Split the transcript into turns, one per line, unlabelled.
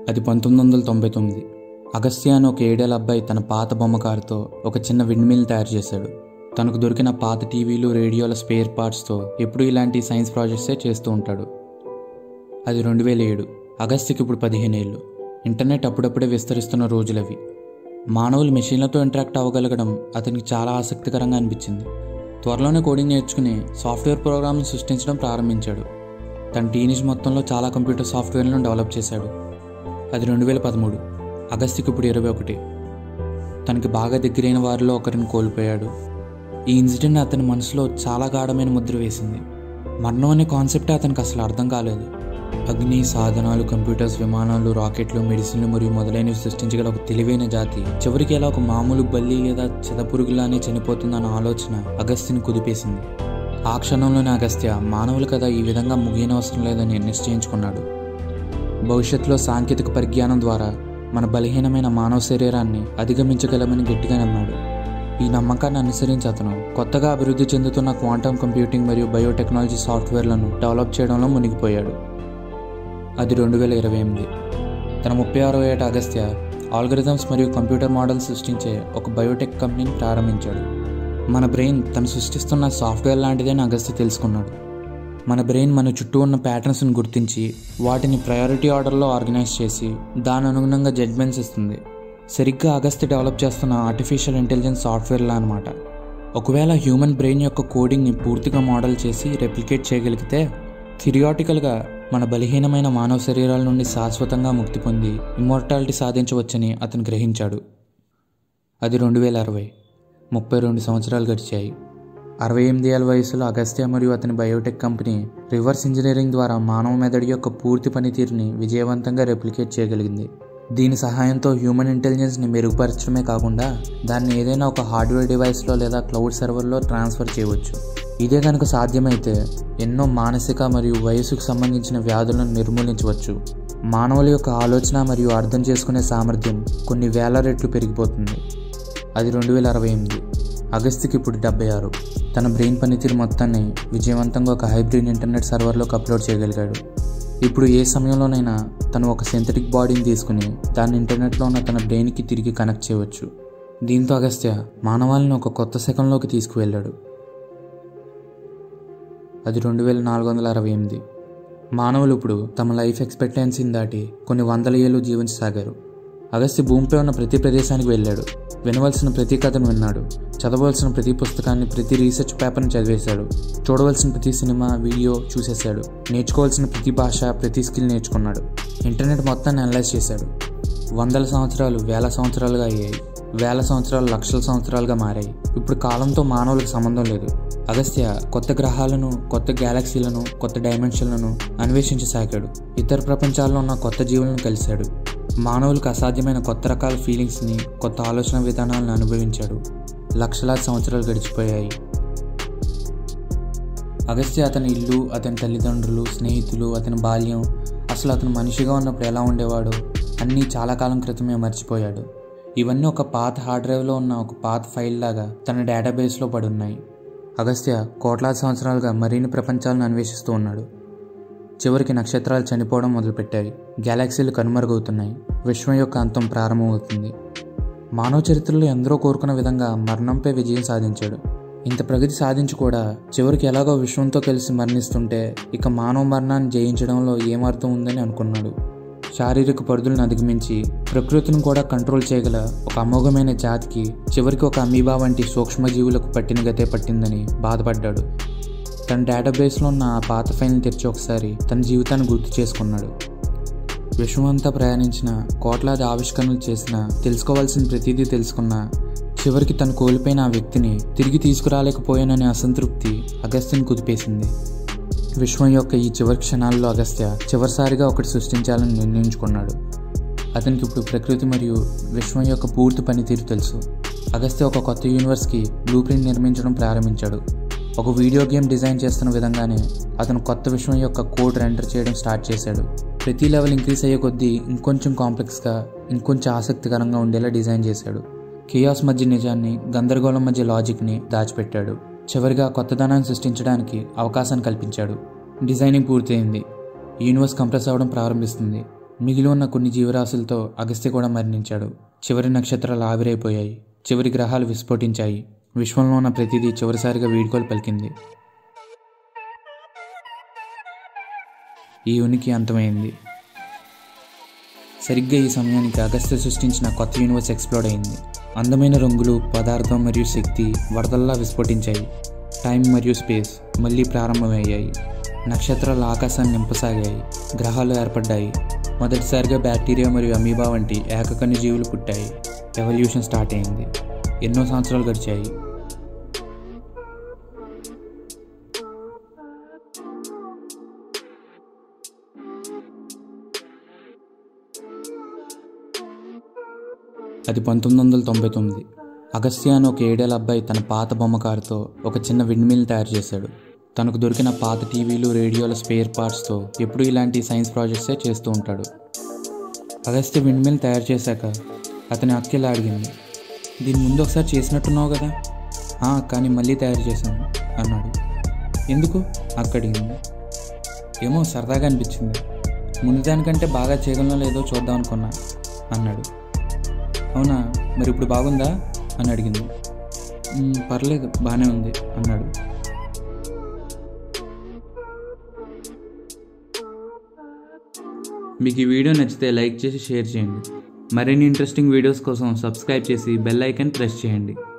అది పంతొమ్మిది వందల తొంభై తొమ్మిది అగస్త్య అని ఒక ఏడేళ్ళ అబ్బాయి తన పాత బొమ్మకారుతో ఒక చిన్న విండ్మిల్ తయారు చేశాడు తనకు దొరికిన పాత టీవీలు రేడియోల స్పేర్ పార్ట్స్తో ఎప్పుడూ ఇలాంటి సైన్స్ ప్రాజెక్ట్సే చేస్తూ ఉంటాడు అది రెండు వేల ఏడు అగస్త్యకి ఇప్పుడు పదిహేను ఏళ్ళు ఇంటర్నెట్ అప్పుడప్పుడే విస్తరిస్తున్న రోజులవి మానవులు మెషిన్లతో ఇంటరాక్ట్ అవ్వగలగడం అతనికి చాలా ఆసక్తికరంగా అనిపించింది త్వరలోనే కోడింగ్ నేర్చుకుని సాఫ్ట్వేర్ ప్రోగ్రామ్ను సృష్టించడం ప్రారంభించాడు తన టీనేజ్ మొత్తంలో చాలా కంప్యూటర్ సాఫ్ట్వేర్లను డెవలప్ చేశాడు అది రెండు వేల పదమూడు అగస్త్యకి ఇప్పుడు ఇరవై ఒకటి తనకి బాగా దగ్గరైన వారిలో ఒకరిని కోల్పోయాడు ఈ ఇన్సిడెంట్ అతని మనసులో చాలా గాఢమైన ముద్ర వేసింది మరణం అనే కాన్సెప్టే అతనికి అసలు అర్థం కాలేదు అగ్ని సాధనాలు కంప్యూటర్స్ విమానాలు రాకెట్లు మెడిసిన్లు మరియు మొదలైనవి సృష్టించగల ఒక తెలివైన జాతి చివరికి ఎలా ఒక మామూలు బల్లి లేదా చెదపురుగులానే చనిపోతుందన్న ఆలోచన అగస్త్యని కుదిపేసింది ఆ క్షణంలోనే అగస్త్య మానవులు కదా ఈ విధంగా ముగియనవసరం లేదని నిశ్చయించుకున్నాడు భవిష్యత్తులో సాంకేతిక పరిజ్ఞానం ద్వారా మన బలహీనమైన మానవ శరీరాన్ని అధిగమించగలమని గట్టిగా నమ్మాడు ఈ నమ్మకాన్ని అనుసరించి అతను కొత్తగా అభివృద్ధి చెందుతున్న క్వాంటమ్ కంప్యూటింగ్ మరియు బయోటెక్నాలజీ సాఫ్ట్వేర్లను డెవలప్ చేయడంలో మునిగిపోయాడు అది రెండు వేల ఇరవై ఎనిమిది తన ముప్పై ఆరో ఏట అగస్త్య ఆల్గరిథమ్స్ మరియు కంప్యూటర్ మోడల్స్ సృష్టించే ఒక బయోటెక్ కంపెనీని ప్రారంభించాడు మన బ్రెయిన్ తను సృష్టిస్తున్న సాఫ్ట్వేర్ లాంటిదని అగస్త్య తెలుసుకున్నాడు మన బ్రెయిన్ మన చుట్టూ ఉన్న ప్యాటర్న్స్ని గుర్తించి వాటిని ప్రయారిటీ ఆర్డర్లో ఆర్గనైజ్ చేసి దాని అనుగుణంగా జడ్జ్మెంట్స్ ఇస్తుంది సరిగ్గా అగస్త్య డెవలప్ చేస్తున్న ఆర్టిఫిషియల్ ఇంటెలిజెన్స్ సాఫ్ట్వేర్లా అనమాట ఒకవేళ హ్యూమన్ బ్రెయిన్ యొక్క కోడింగ్ని పూర్తిగా మోడల్ చేసి రెప్లికేట్ చేయగలిగితే థిరియాటికల్గా మన బలహీనమైన మానవ శరీరాల నుండి శాశ్వతంగా ముక్తి పొంది ఇమ్మోర్టాలిటీ సాధించవచ్చని అతను గ్రహించాడు అది రెండు వేల అరవై ముప్పై రెండు సంవత్సరాలు గడిచాయి అరవై ఎనిమిది ఏళ్ళ వయసులో అగస్త్య మరియు అతని బయోటెక్ కంపెనీ రివర్స్ ఇంజనీరింగ్ ద్వారా మానవ మెదడు యొక్క పూర్తి పనితీరుని విజయవంతంగా రెప్లికేట్ చేయగలిగింది దీని సహాయంతో హ్యూమన్ ఇంటెలిజెన్స్ని మెరుగుపరచడమే కాకుండా దాన్ని ఏదైనా ఒక హార్డ్వేర్ డివైస్లో లేదా క్లౌడ్ సర్వర్లో ట్రాన్స్ఫర్ చేయవచ్చు ఇదే కనుక సాధ్యమైతే ఎన్నో మానసిక మరియు వయసుకు సంబంధించిన వ్యాధులను నిర్మూలించవచ్చు మానవుల యొక్క ఆలోచన మరియు అర్థం చేసుకునే సామర్థ్యం కొన్ని వేల రెట్లు పెరిగిపోతుంది అది రెండు వేల అరవై ఎనిమిది అగస్త్కి ఇప్పుడు డెబ్బై ఆరు తన బ్రెయిన్ పనితీరు మొత్తాన్ని విజయవంతంగా ఒక హైబ్రిడ్ ఇంటర్నెట్ సర్వర్లోకి అప్లోడ్ చేయగలిగాడు ఇప్పుడు ఏ సమయంలోనైనా తను ఒక సింథటిక్ బాడీని తీసుకుని దాన్ని ఇంటర్నెట్లో ఉన్న తన బ్రెయిన్కి తిరిగి కనెక్ట్ చేయవచ్చు దీంతో అగస్త్య మానవాళిని ఒక కొత్త శకంలోకి తీసుకువెళ్ళాడు అది రెండు వేల నాలుగు వందల అరవై ఎనిమిది మానవులు ఇప్పుడు తమ లైఫ్ ఎక్స్పెక్టెన్సీని దాటి కొన్ని వందల ఏళ్ళు జీవించసాగారు అగస్త్య భూమిపై ఉన్న ప్రతి ప్రదేశానికి వెళ్ళాడు వినవలసిన ప్రతి కథను విన్నాడు చదవలసిన ప్రతి పుస్తకాన్ని ప్రతి రీసెర్చ్ పేపర్ని చదివేశాడు చూడవలసిన ప్రతి సినిమా వీడియో చూసేశాడు నేర్చుకోవాల్సిన ప్రతి భాష ప్రతి స్కిల్ నేర్చుకున్నాడు ఇంటర్నెట్ మొత్తాన్ని అనలైజ్ చేశాడు వందల సంవత్సరాలు వేల సంవత్సరాలుగా అయ్యాయి వేల సంవత్సరాలు లక్షల సంవత్సరాలుగా మారాయి ఇప్పుడు కాలంతో మానవులకు సంబంధం లేదు అగస్త్య కొత్త గ్రహాలను కొత్త గ్యాలక్సీలను కొత్త డైమెన్షన్లను అన్వేషించసాగాడు ఇతర ప్రపంచాల్లో ఉన్న కొత్త జీవులను కలిశాడు మానవులకు అసాధ్యమైన కొత్త రకాల ఫీలింగ్స్ని కొత్త ఆలోచన విధానాలను అనుభవించాడు లక్షలాది సంవత్సరాలు గడిచిపోయాయి అగస్త్య అతని ఇల్లు అతని తల్లిదండ్రులు స్నేహితులు అతని బాల్యం అసలు అతను మనిషిగా ఉన్నప్పుడు ఎలా ఉండేవాడు అన్నీ చాలా కాలం క్రితమే మర్చిపోయాడు ఇవన్నీ ఒక పాత హార్డ్ డ్రైవ్లో ఉన్న ఒక పాత ఫైల్ లాగా తన డేటాబేస్లో పడి ఉన్నాయి అగస్త్య కోట్లాది సంవత్సరాలుగా మరిన్ని ప్రపంచాలను అన్వేషిస్తూ ఉన్నాడు చివరికి నక్షత్రాలు చనిపోవడం మొదలుపెట్టాయి గ్యాలక్సీలు కనుమరుగవుతున్నాయి విశ్వం యొక్క అంతం ప్రారంభమవుతుంది మానవ చరిత్రలో ఎందరో కోరుకున్న విధంగా మరణంపై విజయం సాధించాడు ఇంత ప్రగతి సాధించి కూడా చివరికి ఎలాగో విశ్వంతో కలిసి మరణిస్తుంటే ఇక మానవ మరణాన్ని జయించడంలో ఏమర్థం ఉందని అనుకున్నాడు శారీరక పరిధులను అధిగమించి ప్రకృతిని కూడా కంట్రోల్ చేయగల ఒక అమోఘమైన జాతికి చివరికి ఒక అమీబా వంటి సూక్ష్మజీవులకు పట్టిన గతే పట్టిందని బాధపడ్డాడు తన డేటాబేస్లో ఉన్న ఆ పాత ఫైల్ని తెరిచి ఒకసారి తన జీవితాన్ని గుర్తు చేసుకున్నాడు విశ్వమంతా ప్రయాణించిన కోట్లాది ఆవిష్కరణలు చేసిన తెలుసుకోవాల్సిన ప్రతిదీ తెలుసుకున్న చివరికి తను కోల్పోయిన ఆ వ్యక్తిని తిరిగి తీసుకురాలేకపోయాననే అసంతృప్తి అగస్త్యని కుదిపేసింది విశ్వం యొక్క ఈ చివరి క్షణాల్లో అగస్త్య చివరిసారిగా ఒకటి సృష్టించాలని నిర్ణయించుకున్నాడు అతనికి ఇప్పుడు ప్రకృతి మరియు విశ్వం యొక్క పూర్తి పనితీరు తెలుసు అగస్త్య ఒక కొత్త యూనివర్స్కి బ్లూ ప్రింట్ నిర్మించడం ప్రారంభించాడు ఒక వీడియో గేమ్ డిజైన్ చేస్తున్న విధంగానే అతను కొత్త విశ్వం యొక్క కోడ్ రెండర్ చేయడం స్టార్ట్ చేశాడు ప్రతి లెవెల్ ఇంక్రీస్ అయ్యే కొద్దీ ఇంకొంచెం కాంప్లెక్స్గా ఇంకొంచెం ఆసక్తికరంగా ఉండేలా డిజైన్ చేశాడు కియాస్ మధ్య నిజాన్ని గందరగోళం మధ్య లాజిక్ని దాచిపెట్టాడు చివరిగా కొత్తదనాన్ని సృష్టించడానికి అవకాశాన్ని కల్పించాడు డిజైనింగ్ పూర్తయింది యూనివర్స్ కంప్రెస్ అవ్వడం ప్రారంభిస్తుంది మిగిలి ఉన్న కొన్ని జీవరాశులతో అగస్త్య కూడా మరణించాడు చివరి నక్షత్రాలు ఆవిరైపోయాయి చివరి గ్రహాలు విస్ఫోటించాయి విశ్వంలో ఉన్న ప్రతిదీ చివరిసారిగా వీడ్కోలు పలికింది ఈ ఉనికి అంతమైంది సరిగ్గా ఈ సమయానికి అగస్త్య సృష్టించిన కొత్త యూనివర్స్ ఎక్స్ప్లోడ్ అయింది అందమైన రంగులు పదార్థం మరియు శక్తి వరదల్లా విస్ఫోటించాయి టైం మరియు స్పేస్ మళ్ళీ ప్రారంభమయ్యాయి నక్షత్రాలు ఆకాశాన్ని నింపసాగాయి గ్రహాలు ఏర్పడ్డాయి మొదటిసారిగా బ్యాక్టీరియా మరియు అమీబా వంటి ఏకకన్య జీవులు పుట్టాయి ఎవల్యూషన్ స్టార్ట్ అయింది ఎన్నో సంవత్సరాలు గడిచాయి అది పంతొమ్మిది వందల తొంభై తొమ్మిది అగస్త్య అని ఒక ఏడేళ్ళ అబ్బాయి తన పాత బొమ్మకారుతో ఒక చిన్న విండ్మిల్ తయారు చేశాడు తనకు దొరికిన పాత టీవీలు రేడియోల స్పేర్ పార్ట్స్తో ఎప్పుడూ ఇలాంటి సైన్స్ ప్రాజెక్ట్సే చేస్తూ ఉంటాడు అగస్త్య విండ్మిల్ తయారు చేశాక అతని అక్కెలా అడిగింది దీని ముందు ఒకసారి చేసినట్టున్నావు కదా "ఆ, కానీ మళ్ళీ తయారు చేశాను అన్నాడు ఎందుకు అక్క అడిగింది ఏమో సరదాగా అనిపించింది ముందు దానికంటే బాగా చేయగలనో లేదో చూద్దాం అనుకున్నా అన్నాడు అవునా మరి ఇప్పుడు బాగుందా అని అడిగింది "మ్, పర్లేదు బాగానే ఉంది అన్నాడు మీకు ఈ వీడియో నచ్చితే లైక్ చేసి షేర్ చేయండి మరిన్ని ఇంట్రెస్టింగ్ వీడియోస్ కోసం సబ్స్క్రైబ్ చేసి బెల్ ఐకాన్ ప్రెస్ చేయండి